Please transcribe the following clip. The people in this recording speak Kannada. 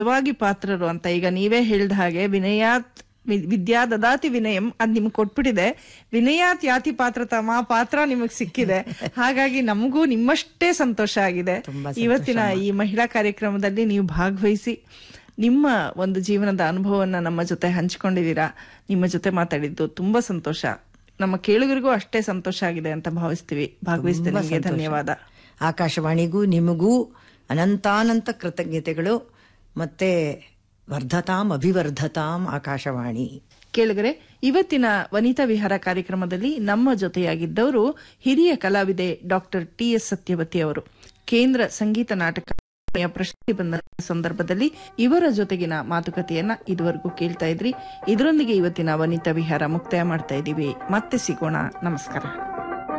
ನಿಜವಾಗಿ ಪಾತ್ರರು ಅಂತ ಈಗ ನೀವೇ ಹೇಳ್ದ ಹಾಗೆ ವಿನಯಾತ್ ವಿ- ವಿದ್ಯಾ ದದಾತಿ ವಿನಯಂ ಅದ್ ನಿಮ್ಗೆ ಕೊಟ್ಬಿಟ್ಟಿದೆ ವಿನಯಾತ್ ಯಾತಿ ಪಾತ್ರ ತಮ ಪಾತ್ರ ನಿಮಗ್ ಸಿಕ್ಕಿದೆ ಹಾಗಾಗಿ ನಮಗೂ ನಿಮ್ಮಷ್ಟೇ ಸಂತೋಷ ಆಗಿದೆ ತುಂಬಾ ಸಂತೋಷ ಇವತ್ತಿನ ಈ ಮಹಿಳಾ ಕಾರ್ಯಕ್ರಮದಲ್ಲಿ ನೀವು ಭಾಗವಹಿಸಿ ನಿಮ್ಮ ಒಂದು ಜೀವನದ ಅನುಭವವನ್ನ ನಮ್ಮ ಜೊತೆ ಹಂಚಿಕೊಂಡಿದ್ದೀರಾ ನಿಮ್ಮ ಜೊತೆ ಮಾತಾಡಿದ್ದು ತುಂಬಾ ಸಂತೋಷ ನಮ್ಮ ಕೇಳುಗರಿಗೂ ಅಷ್ಟೇ ಸಂತೋಷ ಆಗಿದೆ ಅಂತ ಭಾವಿಸ್ತೀವಿ ಭಾಗವಹಿಸಿದ ತುಂಬಾ ನಿಮಗೆ ಸಂತೋಷ. ಧನ್ಯವಾದ ಆಕಾಶವಾಣಿಗೂ ನಿಮಗೂ ಅನಂತಾನಂತ ಕೃತಜ್ಞತೆಗಳು ಮತ್ತೆ ವರ್ಧತಾಂ ಅಭಿವರ್ಧತಾಂ ಆಕಾಶವಾಣಿ ಕೇಳುಗರೆ ಇವತ್ತಿನ ವನಿತಾ ವಿಹಾರ ಕಾರ್ಯಕ್ರಮದಲ್ಲಿ ನಮ್ಮ ಜೊತೆಯಾಗಿದ್ದವರು ಹಿರಿಯ ಕಲಾವಿದೆ ಡಾಕ್ಟರ್ ಟಿ ಎಸ್ ಸತ್ಯವತಿ ಅವರು ಕೇಂದ್ರ ಸಂಗೀತ ನಾಟಕ ಅಕಾಡೆಮಿಯ ಪ್ರಶಸ್ತಿ ಬಂದ ಸಂದರ್ಭದಲ್ಲಿ ಇವರ ಜೊತೆಗಿನ ಮಾತುಕತೆಯನ್ನ ಇದುವರೆಗೂ ಕೇಳ್ತಾ ಇದ್ರಿ ಇದರೊಂದಿಗೆ ಇವತ್ತಿನ ವನಿತಾ ವಿಹಾರ ಮುಕ್ತಾಯ ಮಾಡ್ತಾ ಇದ್ದೀವಿ ಮತ್ತೆ ಸಿಗೋಣ ನಮಸ್ಕಾರ